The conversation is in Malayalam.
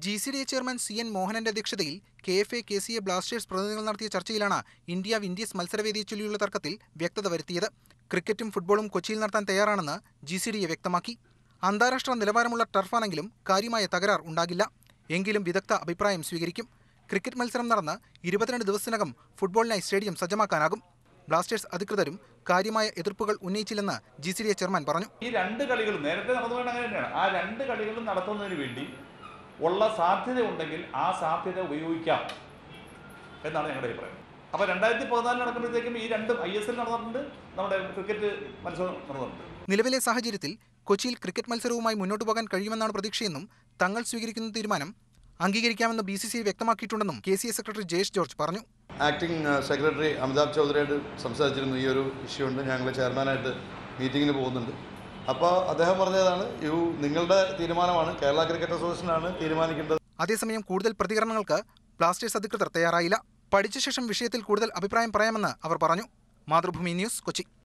G C D A chairman C N മോഹനന്റെ അധ്യക്ഷതയിൽ K F A K C A Blasters പ്രതിനിധികൾ നടത്തിയ ചർച്ചയിലാണ് ഇന്ത്യ വിൻഡീസ് മത്സരവേദിയെ ചൊല്ലിയുള്ള തർക്കത്തിൽ വ്യക്തത വരുത്തിയത് ക്രിക്കറ്റും ഫുട്ബോളും കൊച്ചിയിൽ നടത്താൻ തയ്യാറാണെന്ന് ജി സി ഡി എ വ്യക്തമാക്കി അന്താരാഷ്ട്ര നിലവാരമുള്ള ടർഫാണെങ്കിലും കാര്യമായ തകരാർ ഉണ്ടാകില്ല എങ്കിലും വിദഗ്ധ അഭിപ്രായം സ്വീകരിക്കും ക്രിക്കറ്റ് മത്സരം നടന്ന് ഇരുപത്തിരണ്ട് ദിവസത്തിനകം ഫുട്ബോളിനായി സ്റ്റേഡിയം സജ്ജമാക്കാനാകും ബ്ലാസ്റ്റേഴ്സ് അധികൃതരും കാര്യമായ എതിർപ്പുകൾ ഉന്നയിച്ചില്ലെന്ന് G C D A chairman പറഞ്ഞു ഈ രണ്ട് കളികളും നേരത്തെ നടന്നുകൊണ്ട് അങ്ങനെ തന്നെയാണ് ആ രണ്ട് കളികളും നടത്തുന്നതിന് വേണ്ടി ഉള്ള സാധ്യത ഉണ്ടെങ്കിൽ ആ സാധ്യത ഉപയോഗിക്കാം എന്നാണ് ഞങ്ങളുടെ അഭിപ്രായം അപ്പോൾ രണ്ടായിരത്തി പതിനാലിൽ നടക്കുമ്പോഴത്തേക്കും ഈ രണ്ടും ഐ എസ് എൽ നടന്നിട്ടുണ്ട് നമ്മുടെ ക്രിക്കറ്റ് മത്സരം നടന്നിട്ടുണ്ട് നിലവിലെ സാഹചര്യത്തിൽ കൊച്ചിയിൽ ക്രിക്കറ്റ് മത്സരവുമായി മുന്നോട്ടു പോകാൻ കഴിയുമെന്നാണ് പ്രതീക്ഷയെന്നും തങ്ങൾ സ്വീകരിക്കുന്ന തീരുമാനം അംഗീകരിക്കാമെന്ന് ബി സി സി വ്യക്തമാക്കിയിട്ടുണ്ടെന്നും K C A secretary Jayesh George പറഞ്ഞു ആക്ടിംഗ് സെക്രട്ടറി അമിതാഭ് ചൗധരിയായിട്ട് സംസാരിച്ചിരുന്നു ഈ ഒരു ഇഷ്യൂ ഉണ്ട് ഞങ്ങൾ ചെയർമാനായിട്ട് മീറ്റിങ്ങിന് പോകുന്നുണ്ട് അപ്പോൾ അദ്ദേഹം പറഞ്ഞതാണ് യു നിങ്ങളുടെ തീരുമാനമാണ് കേരള ക്രിക്കറ്റ് അസോസിയേഷനാണ് തീരുമാനിക്കേണ്ടത് അതേസമയം കൂടുതൽ പ്രതികരണങ്ങൾക്ക് ബ്ലാസ്റ്റേഴ്സ് അധികൃതർ തയ്യാറായില്ല പഠിച്ച ശേഷം വിഷയത്തിൽ കൂടുതൽ അഭിപ്രായം പറയാമെന്ന് അവർ പറഞ്ഞു മാതൃഭൂമി ന്യൂസ് കൊച്ചി